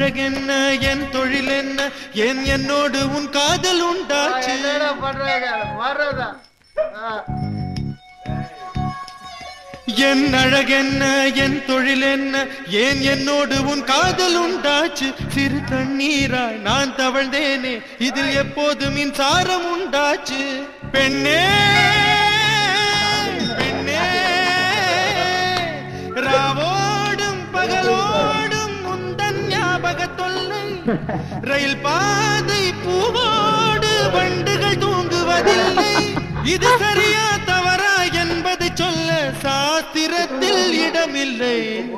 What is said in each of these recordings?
அழகென்ன என் தொழில் என்ன ஏன் என்னோடு உன் காதல் உண்டாச்சு என்னடா பண்றாங்க வர்றதா என் அழகென்ன என் தொழில் என்ன ஏன் என்னோடு உன் காதல் உண்டாச்சு சிறு தண்ணீராய் நான் தவழ்ந்தேனே இதில் எப்போது மின்சாரம் உண்டாச்சு பெண்ணே பெண்ணே ராவோடும் பகலோடும் முந்தன் ஞாபக தொல்லை ரயில் பாதை பூவோடு வண்டுகள் தூங்குவதில்லை இது சரியா தவறா என்பதை சொல்ல சாஸ்திரத்தில் இடமில்லை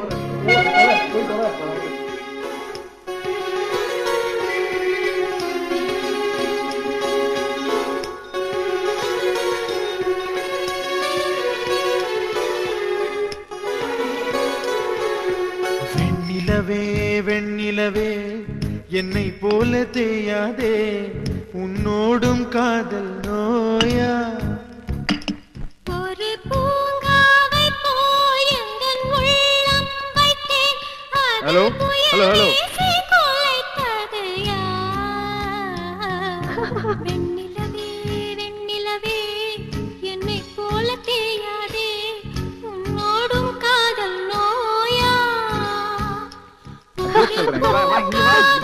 வெண்ணிலவே வெண்ணிலவே என்னை போல தேயாதே உன்னோடும் காதல் நோயா ஒரு பூங்காவை போய் எந்தன் உள்ளம் வைத்தேன் அது ஹலோ? புயல் ஹலோ, ஹலோ. வீசி குலைத்தது யார்? வெண்ணிலவே வெண்ணிலவே என்னை போல தேயாதே உன்னோடும் காதல் நோயா ஒரு சொல்றேன். வா, வா, இங்க வா.